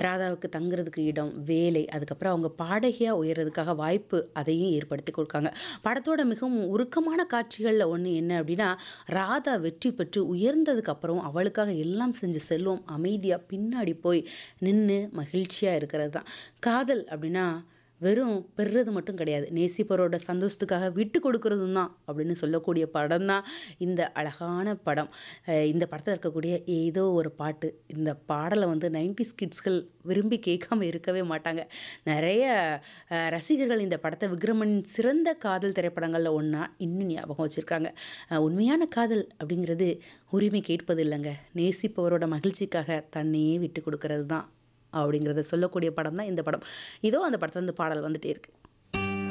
ராதாவுக்கு தங்குறதுக்கு இடம் வேலை அதுக்கப்புறம் அவங்க பாடகியாக உயர்றதுக்காக வாய்ப்பு அதையும் ஏற்படுத்தி கொடுக்காங்க படத்தோட மிகவும் உருக்கமான காட்சிகளில் ஒன்று என்ன அப்படின்னா ராதா வெற்றி பெற்று உயர்ந்ததுக்கு அப்புறம் அவளுக்காக எல்லாம் செஞ்ச செல்வம் அமைதியாக பின்னாடி போய் நின்று மகிழ்ச்சியாக இருக்கிறது தான் காதல் அப்படின்னா வெறும் பெறுறது மட்டும் கிடையாது நேசிப்பவரோட சந்தோஷத்துக்காக விட்டு கொடுக்கறதும் தான் அப்படின்னு சொல்லக்கூடிய படம் தான் இந்த அழகான படம் அஹ் இந்த படத்தில் இருக்கக்கூடிய ஏதோ ஒரு பாட்டு இந்த பாடலை வந்து நைன்டிஸ் கிட்ஸ்கள் விரும்பி கேட்காம இருக்கவே மாட்டாங்க நிறைய அஹ், ரசிகர்கள் இந்த படத்தை விக்ரமனின் சிறந்த காதல் திரைப்படங்களில் ஒன்றா இன்னும் ஞாபகம் வச்சுருக்காங்க உண்மையான காதல் அப்படிங்கிறது உரிமை கேட்பது இல்லைங்க நேசிப்பவரோட மகிழ்ச்சிக்காக தன்னையே விட்டு கொடுக்கறது தான் அப்படிங்கிறத சொல்லக்கூடிய படம் தான் இந்த படம் இதோ அந்த படத்துல இருந்து பாடல் வந்துட்டே இருக்கு